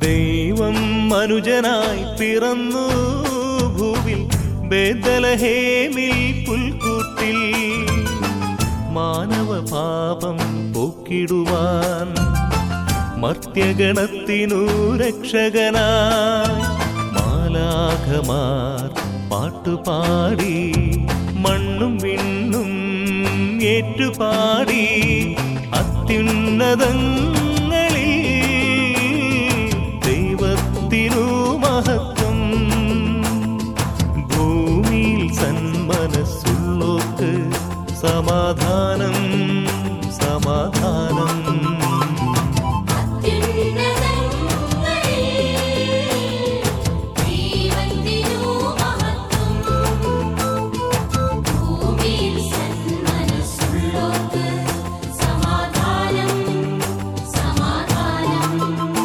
ദൈവം മനുജനായി പിറന്നു ഭൂവിൽ ബേദലഹേമിൽ പുൽക്കൂട്ടിൽ മാനവ പാപം പോക്കിടുവാൻ മർത്യഗണത്തിനു രക്ഷകനായി മാലാഖമാർ പാട്ടുപാടി മണ്ണും വിണ്ണും ഏറ്റുപാടി അത്യുന്നതങ്ങളിൽ ദൈവത്തിനു മഹത്വം ഭൂമിയിൽ സന്മനസ്സുള്ളോർക്ക് സമാധാനം സമാധാനം സമാധാനം സമാധാനം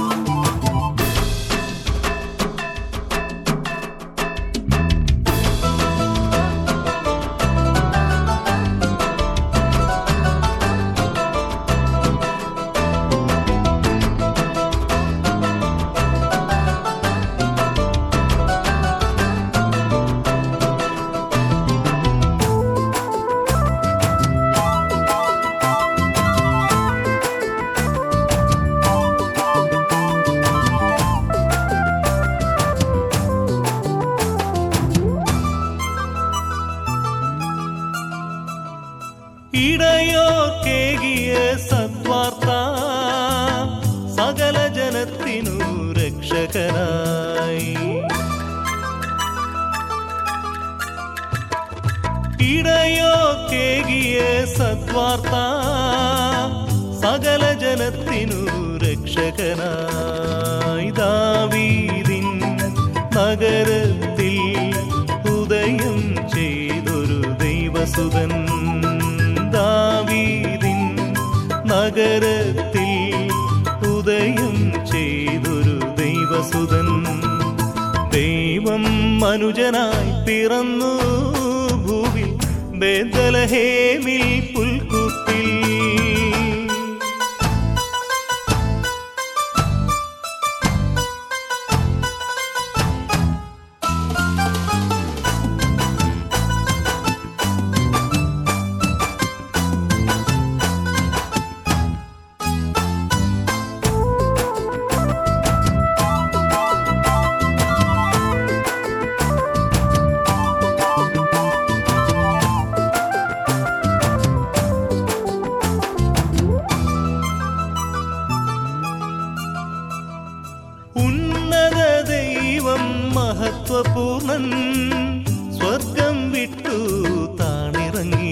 ഇടയോർക്കേകിയ സത്വാർത്ത സകല ജനത്തിനു രക്ഷകനായി ഇടയോർക്കേകിയ സത്വാർത്ത സകല ജനത്തിനു രക്ഷകനായി ദാവീദിൻ നഗരത്തിൽ ഉദയം ചെയ്തൊരു ദൈവസുതൻ ദാവീദിൻ നഗരത്തിൽ ഉദയം ചെയ്തൊരു ദൈവസുതൻ ദൈവം മനുജനായി പിറന്നു ഭൂവിൽ ബേദലഹേമിൽ പുൽക്കൂട്ടിൽ ഉന്നത ദൈവം മഹത്വപൂർണൻ സ്വർഗം വിട്ടു താണിറങ്ങി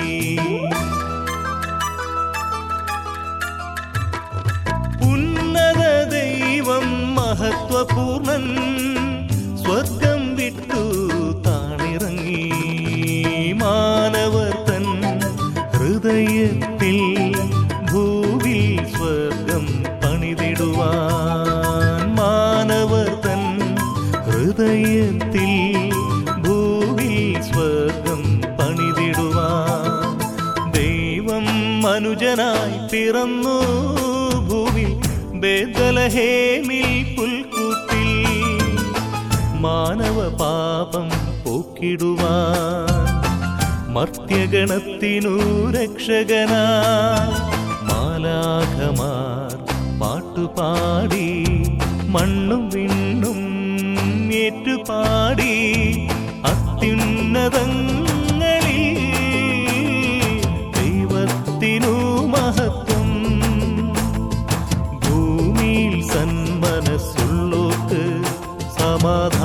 ഉന്നത ദൈവം മഹത്വപൂർണൻ സ്വർഗം വിട്ടു താണിറങ്ങി മാനവർ തൻ ഹൃദയത്തിൽ ഭൂവിൽ സ്വർഗം പണിതിടുവാൻ മാനവർ തൻ ഹൃദയത്തിൽ ഭൂവിൽ സ്വർഗം പണിതിടുവാൻ ദൈവം മനുജനായി പിറന്നു ഭൂവിൽ ബേദലഹേമിൽ പുൽക്കൂട്ടിൽ മാനവ പാപം പോക്കിടുവാൻ മർത്യഗണത്തിനു രക്ഷകനാ മാലാഖമാർ പാട്ടുപാടി മണ്ണും വിണ്ണും ഏറ്റുപാടി അത്യുന്നതങ്ങളിൽ ദൈവത്തിനു മഹത്വം ഭൂമിയിൽ സന്മനസ്സുള്ളോർക്ക് സമാധാനം